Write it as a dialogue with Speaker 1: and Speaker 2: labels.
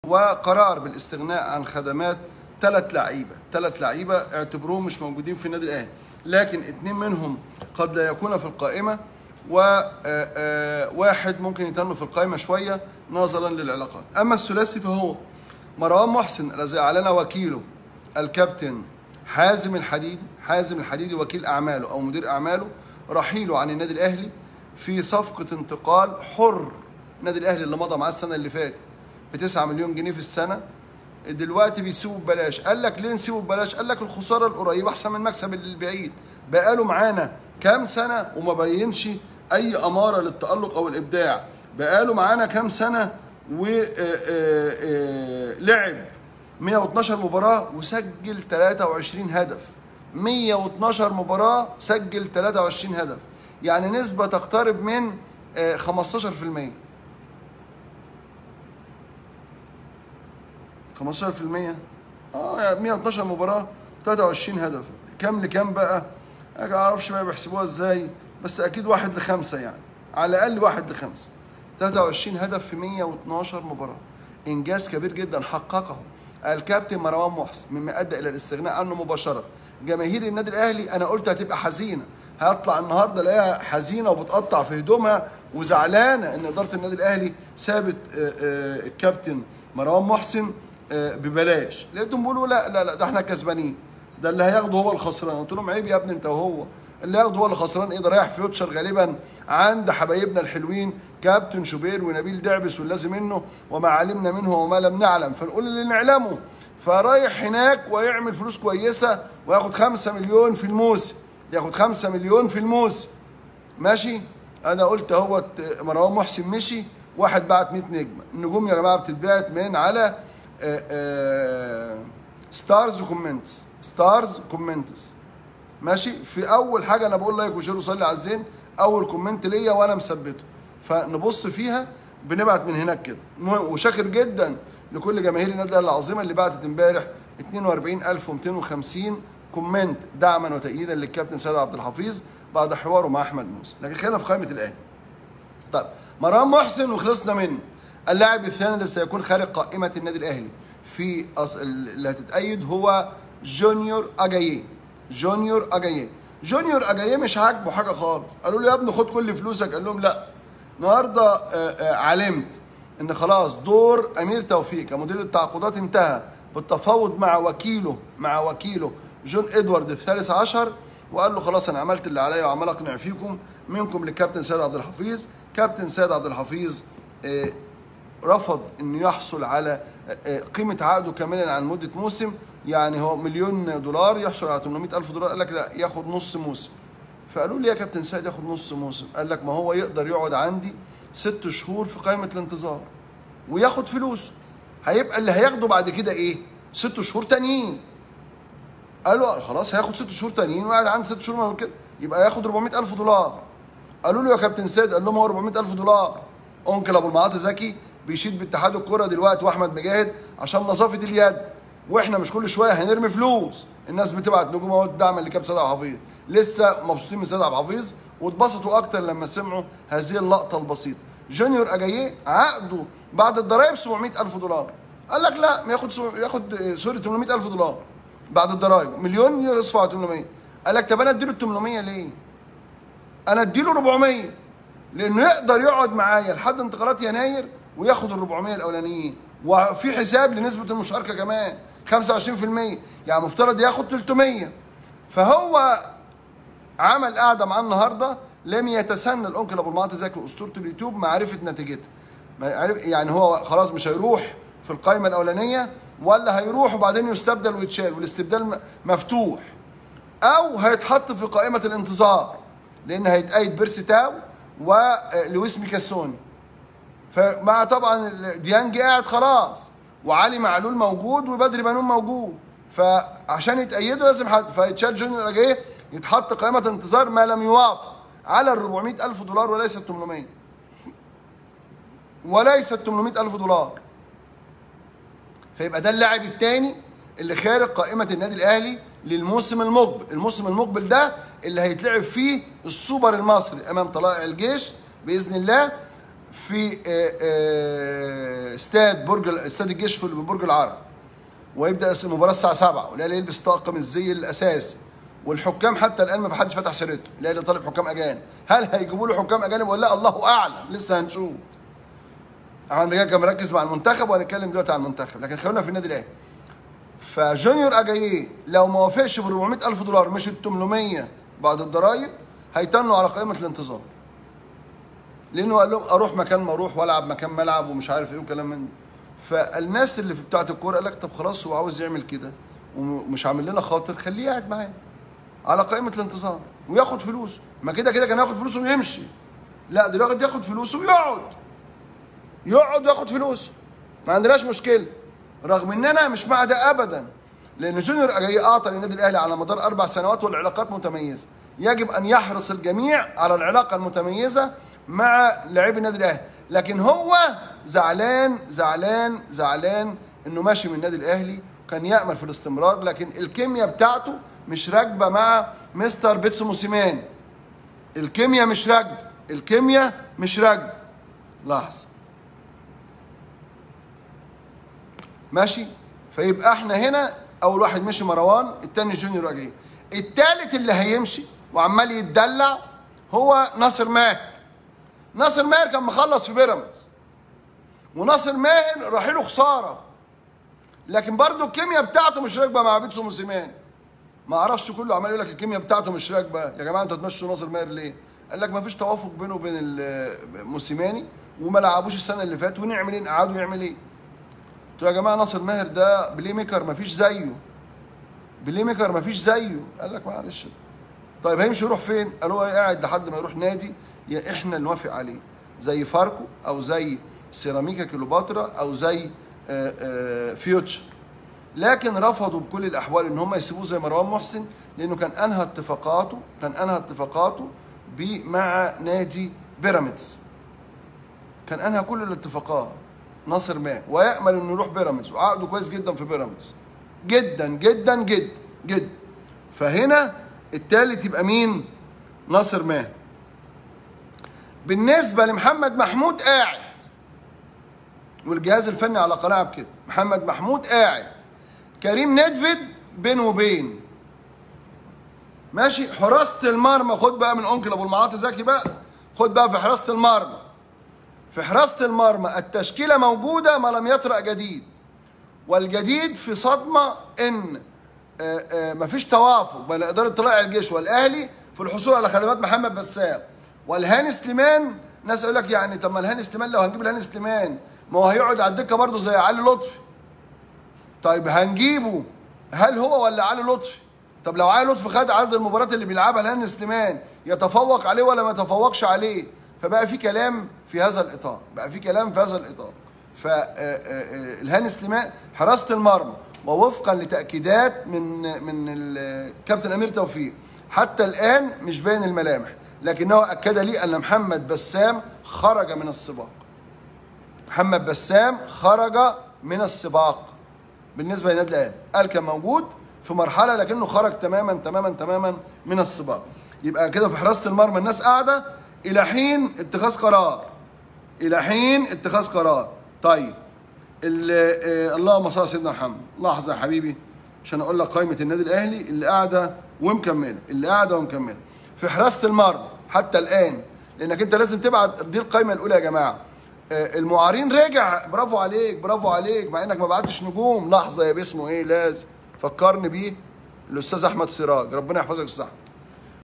Speaker 1: وقرار بالاستغناء عن خدمات ثلاث لعيبه ثلاث لعيبه اعتبروهم مش موجودين في النادي الاهلي لكن اثنين منهم قد لا يكون في القائمه وواحد ممكن يتم في القائمه شويه نظرا للعلاقات اما الثلاثي فهو مروان محسن الذي اعلن وكيله الكابتن حازم الحديدي حازم الحديدي وكيل اعماله او مدير اعماله رحيله عن النادي الاهلي في صفقه انتقال حر النادي الاهلي اللي مضى معاه السنه اللي فاتت ب 9 مليون جنيه في السنه دلوقتي بيسيبوا ببلاش قال لك ليه نسيبه ببلاش قال لك الخساره القريبه احسن من المكسب البعيد بقاله معانا كام سنه وما بينش اي اماره للتالق او الابداع بقاله معانا كام سنه ولعب 112 مباراه وسجل 23 هدف 112 مباراه سجل 23 هدف يعني نسبه تقترب من 15% خمستاشر في المية اه يعني 112 مباراة 23 هدف كام لكام بقى؟ ما اعرفش بقى بيحسبوها ازاي بس اكيد واحد لخمسة يعني على الاقل واحد لخمسة 23 هدف في 112 مباراة انجاز كبير جدا حققه الكابتن مروان محسن مما ادى الى الاستغناء عنه مباشرة جماهير النادي الاهلي انا قلت هتبقى حزينه هيطلع النهارده الاقيها حزينه وبتقطع في هدومها وزعلانه ان اداره النادي الاهلي سابت الكابتن مروان محسن ببلاش لقيتهم بيقولوا لا لا لا ده احنا كسبانين ده اللي هياخده هو الخسران قلت لهم عيب يا ابني انت وهو اللي هياخده هو اللي خسران ايه ده رايح فيوتشر غالبا عند حبايبنا الحلوين كابتن شوبير ونبيل دعبس واللازم منه وما علمنا منه وما لم نعلم فنقول اللي نعلمه فرايح هناك ويعمل فلوس كويسه وياخد 5 مليون في الموسم ياخد 5 مليون في الموسم ماشي انا قلت اهوت مروان محسن مشي واحد بعت 100 نجمه النجوم يا جماعه بتتبعت من على ستارز وكومنتس ستارز كومنتس ماشي في اول حاجه انا بقول لايك وشير وصلي على الزين اول كومنت ليا وانا مثبته فنبص فيها بنبعت من هناك كده المهم وشاكر جدا لكل جماهير النادي الاهلي العظيمه اللي بعتت امبارح 42250 كومنت دعما وتأييدا للكابتن سيد عبد الحفيظ بعد حواره مع احمد موسى لكن خلينا في قائمه الاهلي طيب مروان محسن وخلصنا منه اللاعب الثاني اللي سيكون خارج قائمه النادي الاهلي في أص... اللي هتتأيد هو جونيور اجاييه جونيور اجاييه جونيور اجاييه مش عاجبه حاجه خالص قالوا له يا ابني خد كل فلوسك قال لهم لا النهارده علمت ان خلاص دور امير توفيق كمدير التعاقدات انتهى بالتفاوض مع وكيله مع وكيله جون ادوارد الثالث عشر وقال له خلاص انا عملت اللي عليا وعمال اقنع فيكم منكم للكابتن سيد عبد الحفيظ كابتن سيد عبد الحفيظ رفض انه يحصل على قيمه عقده كاملا عن مده موسم يعني هو مليون دولار يحصل على 800 الف دولار قال لك لا ياخد نص موسم فقالوا لي يا كابتن سيد ياخد نص موسم قال لك ما هو يقدر يقعد عندي ست شهور في قائمه الانتظار وياخد فلوس هيبقى اللي هياخده بعد كده ايه ست شهور تانيين قالوا خلاص هياخد ست شهور تانيين وقاعد عندي ست شهور كده يبقى ياخد 400 الف دولار قالوا له يا كابتن سيد قال لهم هو 400 الف دولار انكل ابو المعاطي زكي بيشيد باتحاد الكره دلوقتي واحمد مجاهد عشان نظافه اليد واحنا مش كل شويه هنرمي فلوس الناس بتبعت نجوم اهو دعما لكابتن سيد عبد الحفيظ لسه مبسوطين من سيد عبد الحفيظ واتبسطوا اكتر لما سمعوا هذه اللقطه البسيطه جونيور اجاييه عقده بعد الضرايب 700 الف دولار قال لك لا ياخد سو... ياخد سوري 800 الف دولار بعد الضرايب مليون يصفى على 800 قال لك طب انا اديله ال 800 ليه؟ انا اديله 400 لانه يقدر يقعد معايا لحد انتقالات يناير وياخد ال 400 الاولانيين وفي حساب لنسبه المشاركه كمان 25% يعني مفترض ياخد 300 فهو عمل قاعده معاه النهارده لم يتسنى الانكل ابو المعاطي زكي اسطوره اليوتيوب معرفه نتيجتها يعني هو خلاص مش هيروح في القائمه الاولانيه ولا هيروح وبعدين يستبدل ويتشال والاستبدال مفتوح او هيتحط في قائمه الانتظار لان هيتأيد بيرسي تاو ولويس ميكاسوني فمع طبعا ديانج قاعد خلاص وعلي معلول موجود وبدري بنون موجود فعشان يتأيدوا لازم حد فيتشال جونيور اجايه يتحط قائمة انتظار ما لم يوافق على ال 400 ألف دولار وليس ال 800 وليس ال 800 ألف دولار فيبقى ده اللاعب الثاني اللي خارج قائمة النادي الأهلي للموسم المقبل الموسم المقبل ده اللي هيتلعب فيه السوبر المصري أمام طلائع الجيش بإذن الله في آه، آه، استاد برج استاد الجيش في برج العرب ويبدا المباراه الساعه 7 والاهلي يلبس طاقم الزي الاساسي والحكام حتى الان ما حدش فتح سيرته الاهلي طالب حكام اجانب هل هيجيبوا له حكام اجانب ولا لا الله اعلم لسه هنشوف احنا كان مركز مع المنتخب وهنتكلم دلوقتي عن المنتخب لكن خلينا في النادي الاهلي فجونيور اجاييه لو ما وافقش ب 400 الف دولار مش ال 800 بعد الضرايب هيتنوا على قائمه الانتظار لانه قال لهم اروح مكان ما اروح والعب مكان ما العب ومش عارف ايه وكلام من ده. فالناس اللي في بتاعه الكوره قال لك طب خلاص هو عاوز يعمل كده ومش عامل لنا خاطر خليه قاعد معانا على قائمه الانتظار وياخد فلوسه ما كده كده كان ياخد فلوسه ويمشي لا دلوقتي ياخد فلوسه ويقعد يقعد وياخد فلوسه ما عندناش مشكله رغم اننا مش مع ده ابدا لان جونيور اجاي اعطى للنادي الاهلي على مدار اربع سنوات والعلاقات متميزه يجب ان يحرص الجميع على العلاقه المتميزه مع لاعبي النادي الاهلي لكن هو زعلان زعلان زعلان انه ماشي من النادي الاهلي كان يامل في الاستمرار لكن الكيمياء بتاعته مش راكبه مع مستر بيتسو موسيمان الكيمياء مش راكبه الكيمياء مش راكبه لحظه ماشي فيبقى احنا هنا اول واحد مشي مروان التاني جونيور اجاي التالت اللي هيمشي وعمال يتدلع هو ناصر ماهر ناصر ماهر كان مخلص في بيراميدز وناصر ماهر راح له خساره لكن برضه الكيمياء بتاعته مش راكبه مع بيتسو موسيمان ما اعرفش كله عمال يقول لك الكيمياء بتاعته مش راكبه يا جماعه انتوا تمشوا ناصر ماهر ليه؟ قال لك ما فيش توافق بينه وبين ال- موسيماني وما لعبوش السنه اللي فاتت ونعمل ايه؟ قعدوا يعمل ايه؟ قلت له يا جماعه ناصر ماهر ده بلاي ميكر ما فيش زيه بلاي ميكر ما فيش زيه قال لك معلش طيب هيمشي يروح فين؟ قالوا هو قاعد لحد ما يروح نادي يا احنا اللي نوافق عليه زي فاركو او زي سيراميكا كيلوباترا او زي آه، آه، فيوتشر لكن رفضوا بكل الاحوال ان هم يسيبوه زي مروان محسن لانه كان انهى اتفاقاته كان انهى اتفاقاته ب- مع نادي بيراميدز كان انهى كل الاتفاقات ناصر ماهر ويامل انه يروح بيراميدز وعقده كويس جدا في بيراميدز جدا جدا جدا جدا فهنا التالت يبقى مين؟ ناصر ماهر بالنسبة لمحمد محمود قاعد والجهاز الفني على قناعة بكده محمد محمود قاعد كريم ندفد بين وبين ماشي حراسة المرمى خد بقى من انكل ابو المعاطي زكي بقى خد بقى في حراسة المرمى في حراسة المرمى التشكيلة موجودة ما لم يطرأ جديد والجديد في صدمة ان آه، آه، مفيش توافق بين اداره طلائع الجيش والاهلي في الحصول على خدمات محمد بسام والهاني سليمان ناس يقول لك يعني طب ما الهاني سليمان لو هنجيب الهاني سليمان ما هو هيقعد على الدكه برضه زي علي لطفي طيب هنجيبه هل هو ولا علي لطفي طب لو علي لطفي خد عدد المباريات اللي بيلعبها الهاني سليمان يتفوق عليه ولا ما يتفوقش عليه فبقى في كلام في هذا الاطار بقى في كلام في هذا الاطار فالهاني سليمان حراسه المرمى ووفقا لتاكيدات من من الكابتن امير توفيق حتى الان مش باين الملامح لكنه اكد لي ان محمد بسام خرج من السباق محمد بسام خرج من السباق بالنسبه للنادي الاهلي قال كان موجود في مرحله لكنه خرج تماما تماما تماما من السباق يبقى كده في حراسه المرمى الناس قاعده الى حين اتخاذ قرار الى حين اتخاذ قرار طيب ال- آه، اللهم صل على سيدنا محمد لحظه يا حبيبي عشان اقول لك قائمه النادي الاهلي اللي قاعده ومكمله اللي قاعده ومكمله في حراسه المرمى حتى الان لانك انت لازم تبعت دي القائمه الاولى يا جماعه آه، المعارين رجع برافو عليك برافو عليك مع انك ما بعتش نجوم لحظه يا باسمه ايه لازم فكرني بيه الاستاذ احمد سراج ربنا يحفظك يا استاذ احمد